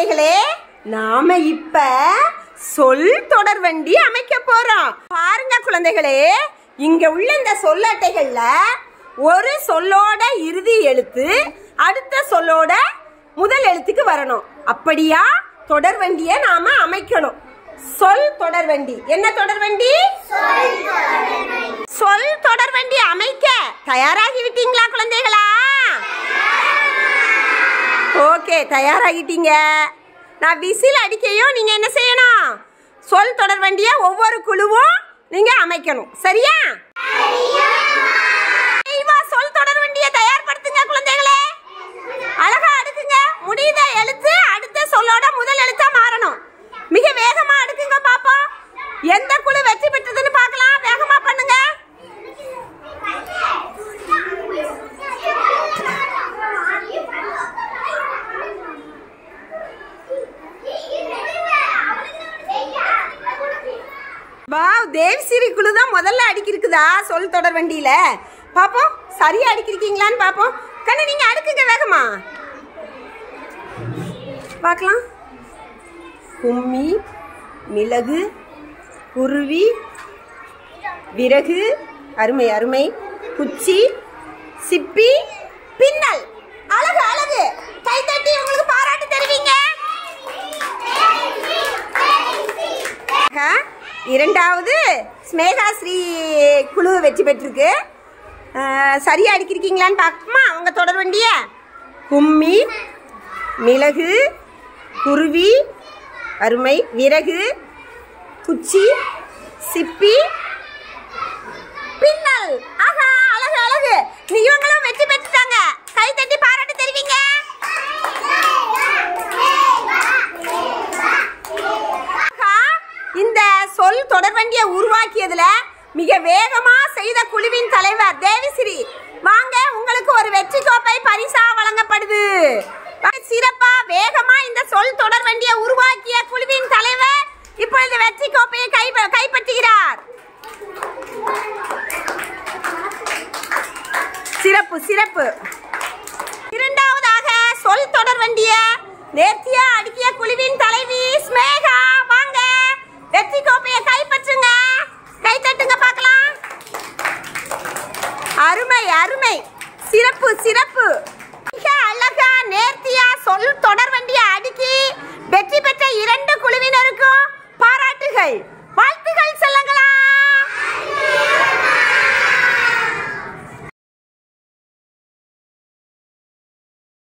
குழந்தைகளே நாம இப்ப சொல் தொடர் வண்டி அமைக்க போறோம் பாருங்க குழந்தைகளே இங்க உள்ள இந்த சொல்லட்டைகள்ல ஒரு சொல்லோட இறுதி எழுத்து அடுத்த சொல்லோட முதல் எழுத்துக்கு வரணும் அப்படியா தொடர் வண்டியை நாம அமைக்கணும் சொல் தொடர் வண்டி என்ன தொடர் வண்டி சொல் தொடர் வண்டி அமைக்க தயாராகி விட்டீங்களா குழந்தைகளா ஓகே தயாராகிட்டீங்க நான் விசில் அடிக்கையும் நீங்க என்ன செய்யணும் சொல் தொடர் வண்டியை ஒவ்வொரு குழுவும் நீங்க அமைக்கணும் சரியா தெளிவா சொல் தொடர் வண்டியை தயார்படுத்துங்க குழந்தைகளே அழகா அடுக்குங்க முடிந்த எழுத்து அடுத்த சொல்லோட முதல் எழுத்தா மாறணும் மிக வேகமா அடுக்குங்க பாப்போம் எந்த குழு வெற்றி பெற்றதுன்னு பார்க்கலாம் வேகமா பண்ணுங்க வாவ் தேவ்சிரி குழு தான் முதல்ல அடிக்கிருக்குதா சொல் தொடர் வண்டியில பாப்போம் சரியா அடிக்கிருக்கீங்களான்னு பாப்போம் கண்ணு நீங்க அடுக்குங்க வேகமா பார்க்கலாம் கும்மி மிளகு குருவி விறகு அருமை அருமை குச்சி சிப்பி பின்னல் அழகு அழகு கை தட்டி உங்களுக்கு பாராட்டு தருவீங்க ஆக, இரண்டாவது ஸ்னேகா ஸ்ரீ குழு வெற்றி பெற்றிருக்கு அஹ், சரியா அடிக்கிருக்கீங்களான்னு பார்க்குமா உங்க தொடர் வண்டிய கும்மி மிளகு குருவி அருமை விறகு குச்சி சிப்பி பின்னல் ஆஹா அழகு அழகு நீ இவங்களும் வெற்றி பெற்றுட்டாங்க கை தட்டி பாராட்டு தெரிவிங்க ஆஹா, இந்த சொல் தொடர்வண்டியை உருவாக்கியதுல மிக வேகமா செய்த குழுவின் தலைவர் தேவிஸ்ரீ வாங்க உங்களுக்கு ஒரு வெற்றி கோப்பை பரிசா வழங்கப்படுது சிறப்பா வேகமா இந்த சொல் தொடர்வண்டியை உருவாக்கிய குழுவின் தலைவர் இப்பொழுது வெற்றி கோப்பையை கை கைப்பற்றுகிறார் சிறப்பு சிறப்பு இரண்டாவதாக சொல் தொடர் வண்டிய நேர்த்தியா அடுக்கிய குழுவின் தலைவி ஸ்மேகா வாங்க வெற்றி கோப்பையை கைப்பற்றுங்க கை தட்டுங்க பார்க்கலாம் அருமை அருமை சிறப்பு சிறப்பு